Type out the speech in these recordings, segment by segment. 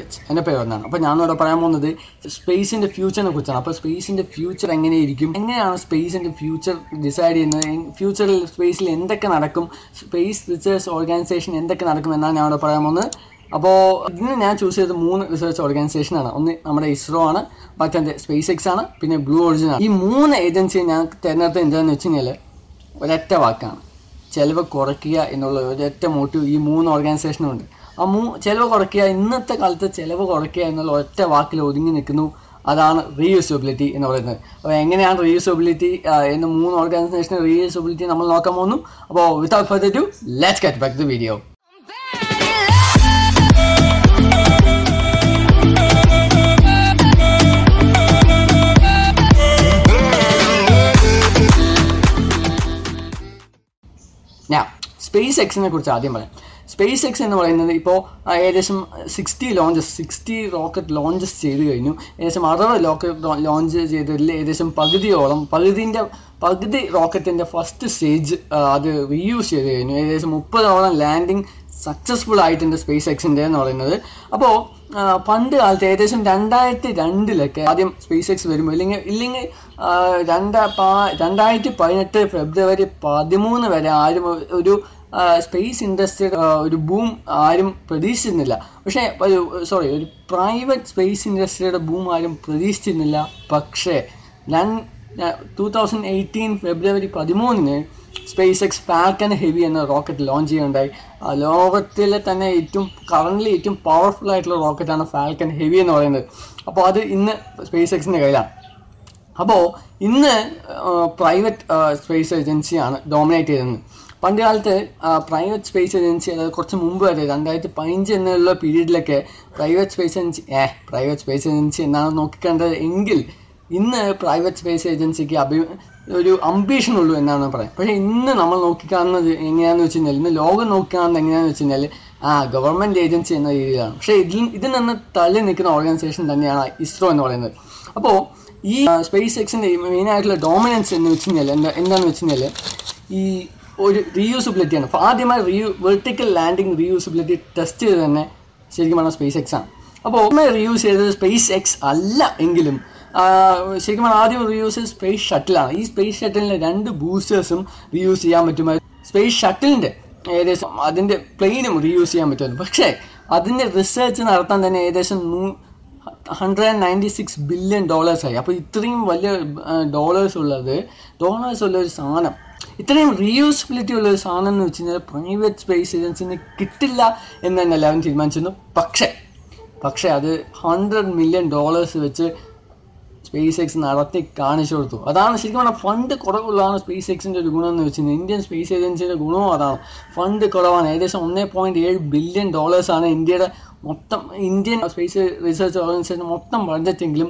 bitch എൻ്റെ പേര് ഒന്നാണ് അപ്പോൾ ഞാനിവിടെ പറയാൻ പോകുന്നത് സ്പേസിൻ്റെ ഫ്യൂച്ചറിനെ കുറിച്ചാണ് അപ്പോൾ സ്പേസിൻ്റെ ഫ്യൂച്ചർ എങ്ങനെയിരിക്കും എങ്ങനെയാണ് സ്പേസിൻ്റെ ഫ്യൂച്ചർ ഡിസൈഡ് ചെയ്യുന്നത് ഫ്യൂച്ചറിൽ സ്പേസിൽ എന്തൊക്കെ നടക്കും സ്പേസ് റിസർച്ച് ഓർഗനൈസേഷൻ എന്തൊക്കെ നടക്കും എന്നാണ് ഞാൻ ഇവിടെ പറയാൻ പോകുന്നത് അപ്പോൾ ഇതിന് ഞാൻ ചൂസ് ചെയ്തത് മൂന്ന് റിസർച്ച് ഓർഗനൈസേഷൻ ആണ് ഒന്ന് നമ്മുടെ ഇസ്രോ ആണ് മറ്റേ സ്പേസ് എക്സ് ആണ് പിന്നെ ബ്ലൂ ഒറിജിൻ ആണ് ഈ മൂന്ന് ഏജൻസിയെ ഞാൻ തിരഞ്ഞെടുത്തത് എന്താണെന്ന് വെച്ച് കഴിഞ്ഞാൽ ഒരൊറ്റ വാക്കാണ് ചിലവ് കുറയ്ക്കുക എന്നുള്ള ഒരൊറ്റ മോട്ടീവ് ഈ മൂന്ന് ഓർഗനൈസേഷനും ഉണ്ട് ആ മൂ ചിലവ് കുറയ്ക്കുക ഇന്നത്തെ കാലത്ത് ചിലവ് കുറയ്ക്കുക എന്നുള്ള ഒറ്റ വാക്കിൽ ഒതുങ്ങി നിൽക്കുന്നു അതാണ് റീയൂസബിലിറ്റി എന്ന് പറയുന്നത് അപ്പോൾ എങ്ങനെയാണ് റീയൂസബിലിറ്റി എന്ന് മൂന്ന് ഓർഗനൈസേഷൻ റീയൂസബിലിറ്റി നമ്മൾ നോക്കാൻ പോകുന്നു അപ്പോൾ without further ado let's get back the video ഞാൻ സ്പേസ് എക്സിനെ കുറിച്ച് ആദ്യം പറയാം സ്പേസ് എക്സ് എന്ന് പറയുന്നത് ഇപ്പോൾ ഏകദേശം sixty launches sixty rocket launches ചെയ്ത് കഴിഞ്ഞു ഏകദേശം അറുപത് റോക്കറ്റ് ലോഞ്ച് ചെയ്തതിൽ ഏകദേശം പകുതിയോളം പകുതിൻ്റെ പകുതി റോക്കറ്റിൻ്റെ ഫസ്റ്റ് സ്റ്റേജ് അത് റീയൂസ് ചെയ്ത് കഴിഞ്ഞു ഏകദേശം മുപ്പതോളം ലാൻഡിങ് സക്സസ്ഫുൾ ആയിട്ടുണ്ട് സ്പേസ് എക്സിൻ്റെ എന്ന് പറയുന്നത് അപ്പോൾ പണ്ട് കാലത്ത് ഏകദേശം രണ്ടായിരത്തി രണ്ടിലൊക്കെ ആദ്യം സ്പേസ് എക്സ് വരുമ്പോൾ ഇല്ലെങ്കിൽ ഇല്ലെങ്കിൽ രണ്ട രണ്ടായിരത്തി പതിനെട്ട് ഫെബ്രുവരി പതിമൂന്ന് വരെ ആരും ഒരു സ്പേസ് ഇൻഡസ്ട്രിയുടെ ഒരു ബൂം ആരും പ്രതീക്ഷിച്ചിരുന്നില്ല പക്ഷേ ഒരു സോറി ഒരു പ്രൈവറ്റ് സ്പേസ് ഇൻഡസ്ട്രിയുടെ ബൂം ആരും പ്രതീക്ഷിച്ചിരുന്നില്ല പക്ഷേ ഞാൻ ടൂ തൗസൻഡ് എയ്റ്റീൻ ഫെബ്രുവരി പതിമൂന്നിന് സ്പേസ് എക്സ് ഫാൽക്കൻ ഹെവി എന്ന റോക്കറ്റ് ലോഞ്ച് ചെയ്യുകയുണ്ടായി ലോകത്തിലെ തന്നെ ഏറ്റവും കറൻ്റ്ലി ഏറ്റവും പവർഫുൾ ആയിട്ടുള്ള റോക്കറ്റാണ് ഫാൽക്കൻ ഹെവി എന്ന് പറയുന്നത് അപ്പോൾ അത് ഇന്ന് സ്പേസ് എക്സിൻ്റെ കയ്യിലാണ് അപ്പോൾ ഇന്ന് പ്രൈവറ്റ് സ്പേസ് ഏജൻസിയാണ് ഡോമിനേറ്റ് ചെയ്തത് പണ്ട് കാലത്ത് പ്രൈവറ്റ് സ്പേസ് ഏജൻസി അതായത് കുറച്ച് മുമ്പ് വരെ രണ്ടായിരത്തി പതിനഞ്ച് എന്നുള്ള പീരീഡിലൊക്കെ private space agency a private space agency എന്നാണ് നോക്കിക്കേണ്ടത് എങ്കിൽ ഇന്ന് പ്രൈവറ്റ് സ്പേസ് ഏജൻസിക്ക് അഭി ഒരു അംബീഷൻ ഉള്ളൂ എന്നാണ് പറയാം പക്ഷേ ഇന്ന് നമ്മൾ നോക്കിക്കാണുന്നത് എങ്ങനെയാണെന്ന് വെച്ച് കഴിഞ്ഞാൽ ഇന്ന് ലോകം നോക്കിക്കാണുന്നത് എങ്ങനെയാണെന്ന് വെച്ച് കഴിഞ്ഞാൽ ആ ഗവൺമെൻറ് ഏജൻസി എന്ന രീതിയിലാണ് പക്ഷേ ഇതിൽ ഇതിൽ നിന്ന് തള്ളി നിൽക്കുന്ന ഓർഗനൈസേഷൻ തന്നെയാണ് ഇസ്രോ എന്ന് പറയുന്നത് അപ്പോൾ ഈ സ്പേസ് എക്സിൻ്റെ മെയിനായിട്ടുള്ള ഡോമിനൻസ് എന്ന് വെച്ച് കഴിഞ്ഞാൽ എന്താ എന്താണെന്ന് വെച്ച് കഴിഞ്ഞാൽ ഈ ഒരു റീയൂസബിലിറ്റിയാണ് ആദ്യമായി റീയൂ വെർട്ടിക്കൽ ലാൻഡിങ് റീയൂസബിലിറ്റി ടെസ്റ്റ് ചെയ്ത് തന്നെ ശരിക്കും പറഞ്ഞാൽ സ്പേസ് എക്സ് ആണ് അപ്പോൾ ഒന്ന് റീയൂസ് ചെയ്തത് സ്പേസ് എക്സ് അല്ല എങ്കിലും ശരിക്കും പറഞ്ഞാൽ ആദ്യം റീയൂസ് ചെയ്ത് സ്പേസ് ഷട്ടിലാണ് ഈ സ്പേസ് ഷട്ടിലിൻ്റെ രണ്ട് ബൂസ്റ്റേഴ്സും റീയൂസ് ചെയ്യാൻ പറ്റുമായിരുന്നു സ്പേസ് ഷട്ടിലിൻ്റെ ഏകദേശം അതിൻ്റെ പ്ലെയിനും റീയൂസ് ചെയ്യാൻ പറ്റുമായിരുന്നു പക്ഷേ അതിൻ്റെ റിസർച്ച് നടത്താൻ തന്നെ ഏകദേശം നൂ hundred and ninety six billion ഡോളേഴ്സായി അപ്പോൾ ഇത്രയും വലിയ ഡോളേഴ്സ് ഉള്ളത് ഡോളേഴ്സ് ഉള്ള ഒരു സാധനം ഇത്രയും റീയൂസബിലിറ്റി ഉള്ള ഒരു സാധനം എന്ന് വെച്ച് കഴിഞ്ഞാൽ പ്രൈവറ്റ് സ്പേസ് ഏജൻസിന് കിട്ടില്ല എന്ന് തന്നെ എല്ലാവരും തീരുമാനിച്ചിരുന്നു പക്ഷേ പക്ഷേ അത് ഹൺഡ്രഡ് മില്യൺ ഡോളേഴ്സ് വെച്ച് സ്പേസ് എക്സ് നടത്തി കാണിച്ചു കൊടുത്തു അതാണ് ശരിക്കും പറഞ്ഞാൽ ഫണ്ട് കുറവുള്ളതാണ് സ്പേസ് എക്സിൻ്റെ ഒരു ഗുണം എന്ന് വെച്ചാൽ ഇന്ത്യൻ സ്പേസ് ഏജൻസിയുടെ ഗുണവും അതാണ് ഫണ്ട് കുറവാണ് ഏകദേശം ഒന്നേ പോയിൻറ്റ് ഏഴ് ബില്യൺ ഡോളേഴ്സാണ് ഇന്ത്യയുടെ മൊത്തം ഇന്ത്യൻ സ്പേസ് റിസർച്ച് ഓർഗനൈസേഷൻ മൊത്തം ബഡ്ജറ്റെങ്കിലും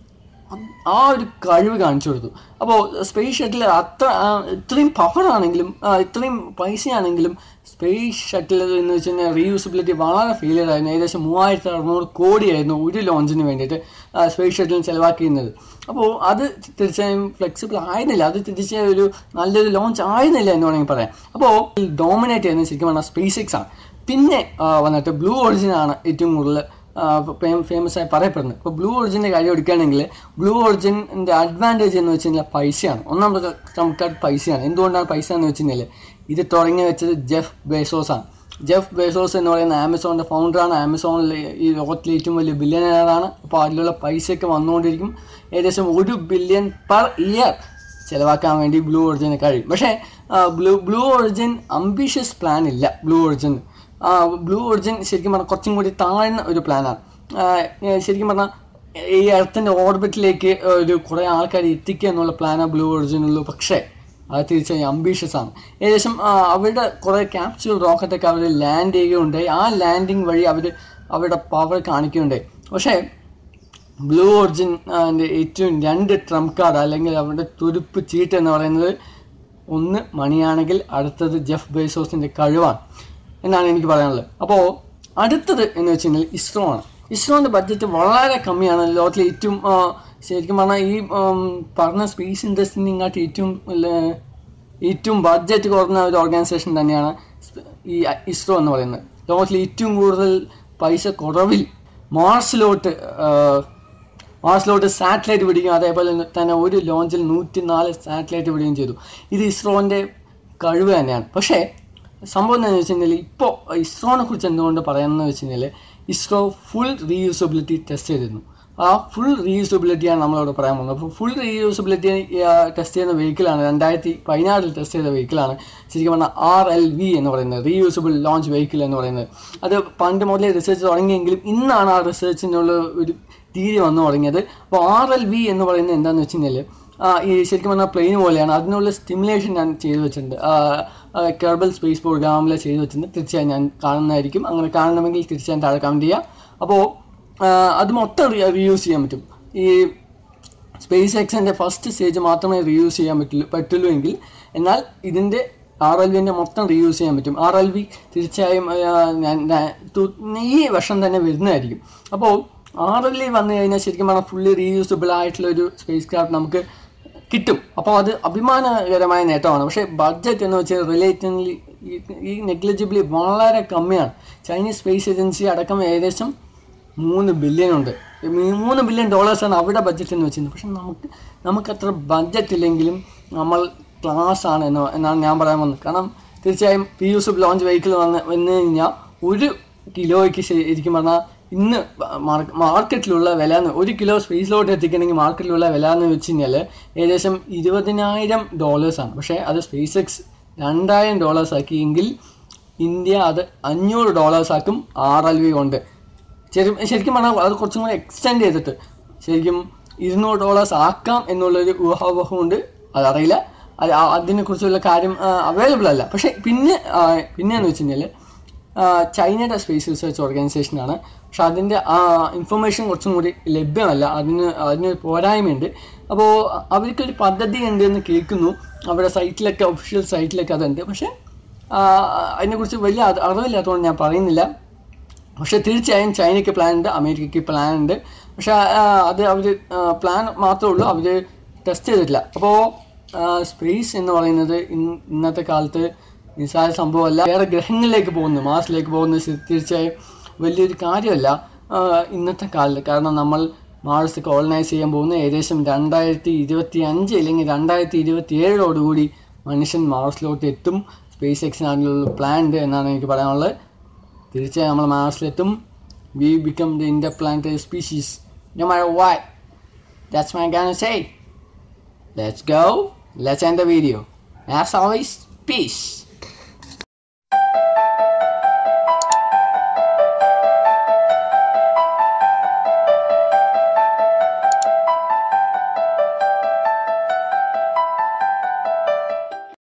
ആ ഒരു കഴിവ് കാണിച്ചു കൊടുത്തു അപ്പോൾ സ്പേസ് ഷട്ടിൽ അത്ര ഇത്രയും പവറാണെങ്കിലും ഇത്രയും പൈസയാണെങ്കിലും സ്പേസ് ഷട്ടിൽ എന്ന് വെച്ച് കഴിഞ്ഞാൽ റീയൂസബിലിറ്റി വളരെ ഫെയിലിയർ ആയിരുന്നു ഏകദേശം മൂവായിരത്തി അറുന്നൂറ് കോടിയായിരുന്നു ഒരു ലോഞ്ചിന് വേണ്ടിയിട്ട് സ്പേസ് ഷട്ടിൽ ചിലവാക്കിയിരുന്നത് അപ്പോൾ അത് തീർച്ചയായും ഫ്ലെക്സിബിൾ ആയിരുന്നില്ല അത് തീർച്ചയായും ഒരു നല്ലൊരു ലോഞ്ച് ആയിരുന്നില്ല എന്ന് വേണമെങ്കിൽ പറയാം അപ്പോൾ ഡോമിനേറ്റ് ചെയ്യുന്നത് ശരിക്കും പറഞ്ഞാൽ സ്പേസ് എക്സ് ആണ് പിന്നെ വന്നിട്ട് ബ്ലൂ ഒറിജിൻ ആണ് ഏറ്റവും കൂടുതൽ ഫേമസ് ആയി പറയപ്പെടുന്നത് ഇപ്പോൾ ബ്ലൂ ഒറിജിൻ്റെ കാര്യം എടുക്കുകയാണെങ്കിൽ ബ്ലൂ ഒറിജിൻ്റെ അഡ്വാൻറ്റേജ് എന്ന് വെച്ച് കഴിഞ്ഞാൽ പൈസയാണ് ഒന്നാമത് നമുക്ക് പൈസയാണ് എന്തുകൊണ്ടാണ് പൈസ എന്ന് വെച്ച് കഴിഞ്ഞാൽ ഇത് തുടങ്ങി വെച്ചത് ജെഫ് ബേസോസ് ആണ് ജെഫ് ബേസോസ് എന്ന് പറയുന്ന ആമസോണിൻ്റെ ഫൗണ്ടറാണ് ആമസോണിൽ ഈ ലോകത്തിലെ ഏറ്റവും വലിയ ബില്യനറാണ് അപ്പോൾ അതിലുള്ള പൈസയൊക്കെ വന്നുകൊണ്ടിരിക്കും ഏകദേശം ഒരു ബില്യൺ പെർ ഇയർ ചിലവാക്കാൻ വേണ്ടി ബ്ലൂ ഒറിജിന് കഴിയും പക്ഷേ Blue Blue Origin ambitious plan ഇല്ല ബ്ലൂ ഒറിജിൻ ബ്ലൂ ഒറിജിൻ ശരിക്കും പറഞ്ഞാൽ കുറച്ചും കൂടി താഴ്ന്ന ഒരു പ്ലാനാണ് ശരിക്കും പറഞ്ഞാൽ ഈ എർത്തിൻ്റെ ഓർബിറ്റിലേക്ക് ഒരു കുറേ ആൾക്കാർ എത്തിക്കുക എന്നുള്ള പ്ലാനാണ് ബ്ലൂ ഒറിജിനുള്ളൂ പക്ഷേ അത് തീർച്ചയായും അംബീഷ്യസ് ആണ് ഏകദേശം അവരുടെ കുറേ ക്യാപ്സ്യൂൾ റോക്കറ്റൊക്കെ അവർ ലാൻഡ് ചെയ്യുകയുണ്ടായി ആ ലാൻഡിങ് വഴി അവർ അവരുടെ പവർ കാണിക്കുകയുണ്ടായി പക്ഷേ ബ്ലൂ ഒറിജിൻ ഏറ്റവും രണ്ട് ട്രംപ് കാർഡ് അല്ലെങ്കിൽ അവരുടെ തുരുപ്പ് ചീട്ട് എന്ന് പറയുന്നത് ഒന്ന് മണിയാണെങ്കിൽ അടുത്തത് ജെഫ് ബേസോസിൻ്റെ കഴിവാണ് എന്നാണ് എനിക്ക് പറയാനുള്ളത് അപ്പോൾ അടുത്തത് എന്ന് വെച്ച് കഴിഞ്ഞാൽ ഇസ്രോ ആണ് ഇസ്രോൻ്റെ ബഡ്ജറ്റ് വളരെ കമ്മിയാണ് ലോകത്തിലെ ഏറ്റവും ശരിക്കും പറഞ്ഞാൽ ഈ പറഞ്ഞ സ്പേസ് ഇൻഡസ്ട്രീനെ ഇങ്ങോട്ട് ഏറ്റവും ഏറ്റവും ബഡ്ജറ്റ് കുറഞ്ഞ ഒരു ഓർഗനൈസേഷൻ തന്നെയാണ് ഈ ഇസ്രോ എന്ന് പറയുന്നത് ലോകത്തിൽ ഏറ്റവും കൂടുതൽ പൈസ കുറവിൽ മാർസിലോട്ട് മാർസിലോട്ട് സാറ്റലൈറ്റ് വിടുകയും അതേപോലെ തന്നെ ഒരു ലോഞ്ചിൽ നൂറ്റി നാല് സാറ്റലൈറ്റ് വിടുകയും ചെയ്തു ഇത് ഇസ്രോൻ്റെ കഴിവ് തന്നെയാണ് പക്ഷേ സംഭവം എന്താണെന്ന് വെച്ച് കഴിഞ്ഞാൽ ഇപ്പോൾ ഇസ്രോനെ കുറിച്ച് എന്തുകൊണ്ട് പറയാമെന്ന് വെച്ച് കഴിഞ്ഞാൽ ഇസ്രോ ഫുൾ റീയൂസബിലിറ്റി ടെസ്റ്റ് ചെയ്തിരുന്നു ആ ഫുൾ റീയൂസബിലിറ്റിയാണ് നമ്മളവിടെ പറയാൻ പോകുന്നത് അപ്പോൾ ഫുൾ റീയൂസബിലിറ്റി ടെസ്റ്റ് ചെയ്യുന്ന വെഹിക്കിളാണ് രണ്ടായിരത്തി പതിനാറിൽ ടെസ്റ്റ് ചെയ്ത വെഹിക്കിളാണ് ശരിക്കും പറഞ്ഞാൽ ആർ എൽ വി എന്ന് പറയുന്നത് റീയൂസബിൾ ലോഞ്ച് വെഹിക്കിൾ എന്ന് പറയുന്നത് അത് പണ്ട് മുതലേ റിസർച്ച് തുടങ്ങിയെങ്കിലും ഇന്നാണ് ആ റിസർച്ചിനുള്ള ഒരു തീരെ വന്നു തുടങ്ങിയത് അപ്പോൾ ആർ എൽ വി എന്ന് പറയുന്നത് എന്താണെന്ന് വെച്ച് കഴിഞ്ഞാൽ ഈ ശരിക്കും പറഞ്ഞാൽ പ്ലെയിൻ പോലെയാണ് അതിനുള്ള സ്റ്റിമുലേഷൻ ഞാൻ ചെയ്തു വെച്ചിട്ടുണ്ട് കെർബൽ സ്പേസ് പ്രോഗ്രാമിൽ ചെയ്തു വെച്ചിട്ടുണ്ട് തീർച്ചയായും ഞാൻ കാണുന്നതായിരിക്കും അങ്ങനെ കാണണമെങ്കിൽ തീർച്ചയായും താഴെ കമൻറ്റ് ചെയ്യാം അപ്പോൾ അത് മൊത്തം റീയൂസ് ചെയ്യാൻ പറ്റും ഈ സ്പേസ് എക്സിൻ്റെ ഫസ്റ്റ് സ്റ്റേജ് മാത്രമേ റീയൂസ് ചെയ്യാൻ പറ്റുള്ളൂ പറ്റുള്ളൂ എങ്കിൽ എന്നാൽ ഇതിൻ്റെ ആർ എൽ വിൻ്റെ മൊത്തം റീയൂസ് ചെയ്യാൻ പറ്റും ആർ എൽ വി തീർച്ചയായും ഞാൻ ഈ വർഷം തന്നെ വരുന്നതായിരിക്കും അപ്പോൾ ആർ എൽ വി വന്നു കഴിഞ്ഞാൽ ശരിക്കും പറഞ്ഞാൽ ഫുള്ളി റീയൂസബിൾ ആയിട്ടുള്ള ഒരു സ്പേസ് ക്രാഫ്റ്റ് നമുക്ക് കിട്ടും അപ്പോൾ അത് അഭിമാനകരമായ നേട്ടമാണ് പക്ഷേ ബഡ്ജറ്റ് എന്ന് വെച്ചാൽ റിലേറ്റീവ്ലി ഈ നെഗ്ലിജിബിളി വളരെ കമ്മിയാണ് ചൈനീസ് സ്പേസ് ഏജൻസി അടക്കം ഏകദേശം മൂന്ന് ബില്യൺ ഉണ്ട് മൂന്ന് ബില്യൺ ഡോളേഴ്സാണ് അവിടെ ബഡ്ജറ്റ് എന്ന് വെച്ചിരുന്നത് പക്ഷെ നമുക്ക് നമുക്കത്ര ബഡ്ജറ്റ് ഇല്ലെങ്കിലും നമ്മൾ ക്ലാസ് ആണ് എന്ന് എന്നാണ് ഞാൻ പറയാൻ വന്നത് കാരണം തീർച്ചയായും പി യൂസബ് ലോഞ്ച് വെഹിക്കിൾ വന്ന് വന്നു കഴിഞ്ഞാൽ ഒരു കിലോയ്ക്ക് ശരിക്കും പറഞ്ഞാൽ ഇന്ന് മാർക്കറ്റിലുള്ള വില എന്ന് ഒരു കിലോ സ്പേസിലോട്ട് എത്തിക്കണമെങ്കിൽ മാർക്കറ്റിലുള്ള വില എന്ന് വെച്ച് കഴിഞ്ഞാൽ ഏകദേശം ഇരുപതിനായിരം ഡോളേഴ്സാണ് പക്ഷേ അത് സ്പേസ് എക്സ് രണ്ടായിരം ഡോളേഴ്സ് ആക്കിയെങ്കിൽ ഇന്ത്യ അത് അഞ്ഞൂറ് ഡോളേഴ്സ് ആക്കും ആർ എൽ വി കൊണ്ട് ശരി ശരിക്കും പറഞ്ഞാൽ അത് കുറച്ചും കൂടി എക്സ്റ്റെൻഡ് ചെയ്തിട്ട് ശരിക്കും ഇരുന്നൂറ് ഡോളേഴ്സ് ആക്കാം എന്നുള്ളൊരു ഊഹാപോഹമുണ്ട് അതറിയില്ല അത് അതിനെക്കുറിച്ചുള്ള കാര്യം അവൈലബിൾ അല്ല പക്ഷേ പിന്നെ പിന്നെ എന്ന് വെച്ച് കഴിഞ്ഞാൽ ചൈനയുടെ സ്പേസ് റിസർച്ച് ഓർഗനൈസേഷനാണ് പക്ഷെ അതിൻ്റെ ആ ഇൻഫർമേഷൻ കുറച്ചും കൂടി ലഭ്യമല്ല അതിന് അതിന് പോരായ്മയുണ്ട് അപ്പോൾ അവർക്കൊരു പദ്ധതി ഉണ്ട് എന്ന് കേൾക്കുന്നു അവരുടെ സൈറ്റിലൊക്കെ ഒഫീഷ്യൽ സൈറ്റിലൊക്കെ അതുണ്ട് പക്ഷേ അതിനെക്കുറിച്ച് വലിയ അറിവില്ലാത്തതുകൊണ്ട് ഞാൻ പറയുന്നില്ല പക്ഷെ തീർച്ചയായും ചൈനയ്ക്ക് പ്ലാൻ ഉണ്ട് അമേരിക്കയ്ക്ക് പ്ലാൻ ഉണ്ട് പക്ഷെ അത് അവർ പ്ലാൻ മാത്രമേ ഉള്ളൂ അവർ ടെസ്റ്റ് ചെയ്തിട്ടില്ല അപ്പോൾ സ്പേസ് എന്ന് പറയുന്നത് ഇന്നത്തെ കാലത്ത് നിസ്സാര സംഭവമല്ല വേറെ ഗ്രഹങ്ങളിലേക്ക് പോകുന്നു മാർസിലേക്ക് പോകുന്നത് തീർച്ചയായും വലിയൊരു കാര്യമല്ല ഇന്നത്തെ കാലത്ത് കാരണം നമ്മൾ മാർസ് കോളനൈസ് ചെയ്യാൻ പോകുന്ന ഏകദേശം രണ്ടായിരത്തി ഇരുപത്തി അഞ്ച് അല്ലെങ്കിൽ രണ്ടായിരത്തി ഇരുപത്തി ഏഴോടുകൂടി മനുഷ്യൻ മാർസിലോട്ട് എത്തും സ്പേസ് എക്സിനാണുള്ള പ്ലാൻ ഉണ്ട് എന്നാണ് എനിക്ക് പറയാനുള്ളത് തീർച്ചയായും നമ്മൾ മാർസിലെത്തും we become the interplanetary species no matter what that's my ഗാൻ say let's go let's end the video as always piece